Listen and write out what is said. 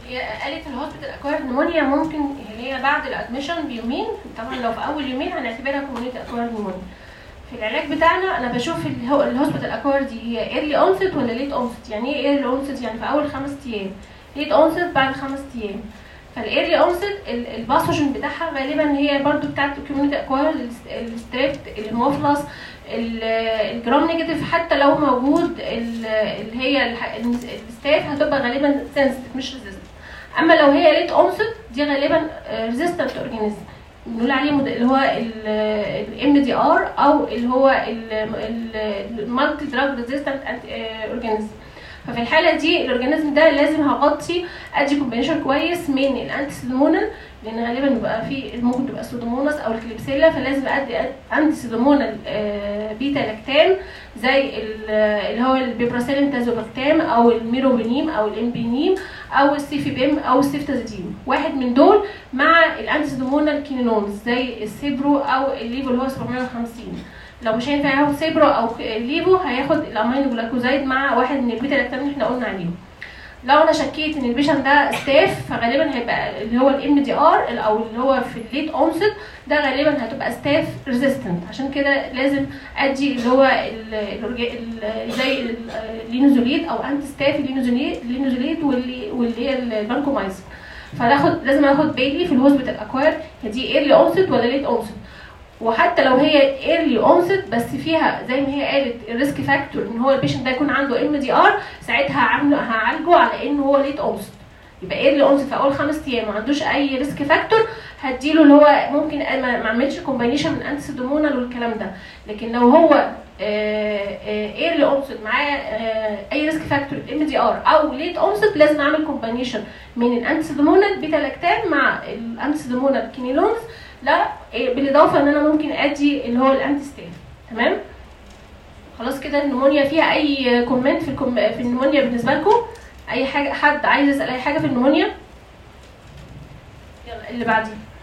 هي قالت الهوسبيتال اكوايرد نمونيا ممكن اللي هي بعد الادميشن بيومين طبعا لو في اول يومين هنعتبرها كوميونيتي اكوايرد نمونيا في العلاج بتاعنا انا بشوف الهوسبيتال اكوايرد دي هي ايرلي اونست ولا ليت اونست يعني ايه ايرلي اونست يعني في اول خمس ايام ليت اونست بعد خمس ايام فالايرلي اونست الباثوجين بتاعها غالبا هي برضو بتاعت الكوميونيتي اكوايرد الستريبت الموفلس الجرام نيجاتيف حتى لو موجود ال- اللي هي الح- الستاف هتبقى غالبا سنسيتيف مش ريزيستنت اما لو هي ليت اونست دي غالبا ريزيستنت اورجانيزم بنقول عليه مد- اللي هو الام دي ار او اللي هو المالتي دراج ريزيستنت اورجانيزم ففي الحاله دي الاورجانيزم ده لازم هغطي ادي كومبينيشن كويس من الانتي سيدومونال لان غالبا بيبقى في ممكن تبقى سودوموناس او الكليبسيلا فلازم ادي انتي سيدومونال آه، بيتا لاكتام زي ال- اللي هو البيبراسيلين تازوباكتام او الميروبينيم او الامبينيم او السيفيبيم او السيفتازيديم واحد من دول مع الانتي سيدومونال كينونز زي السيبرو او الليفو اللي هو 750 لو مش هينفع ياخد سيبرو او ليفو هياخد الامينو جلايكوزايد مع واحد من البيتا لاكتام اللي احنا قلنا عليهم لو انا شكيت ان البيشن ده ستاف فغالبا هيبقى اللي هو الام دي ار او اللي هو في الليت اونست ده غالبا هتبقى ستاف ريزيستنت عشان كده لازم ادي اللي هو ال- الأورج- ال- زي ال- اللينوزوليد او انتي ستاف اللينوزوليد اللينوزوليد واللي واللي هي البانكومايسين فناخد لازم اخد بالي في الهوسبيتال اكوير هي دي ايرلي اونست ولا ليت اونست وحتى لو هي ايرلي اونست بس فيها زي ما هي قالت الريسك فاكتور ان هو البيشنت ده يكون عنده ام دي ار ساعتها هعمله هعالجه على ان هو ليت اونست يبقى ايرلي اونست في اول خمس ايام ما عندوش اي ريسك فاكتور هديله اللي هو ممكن ما ما اعملش كومبينيشن من انتي سيدومونال والكلام ده لكن لو هو ايرلي اونست معاه آه، اي ريسك فاكتور ام دي ار او ليت اونست لازم اعمل كومبينيشن من الانتي سيدومونال بيتا لاكتام مع الانتي سيدومونال كينيلونز لا إيه، بالاضافه ان انا ممكن ادي اللي هو الانتي ستاف تمام خلاص كده النمونيا فيها اي كومنت في الكم... في النمونيا بالنسبه لكم اي حاجه حد عايز يسال اي حاجه في النمونيا يلا اللي بعديه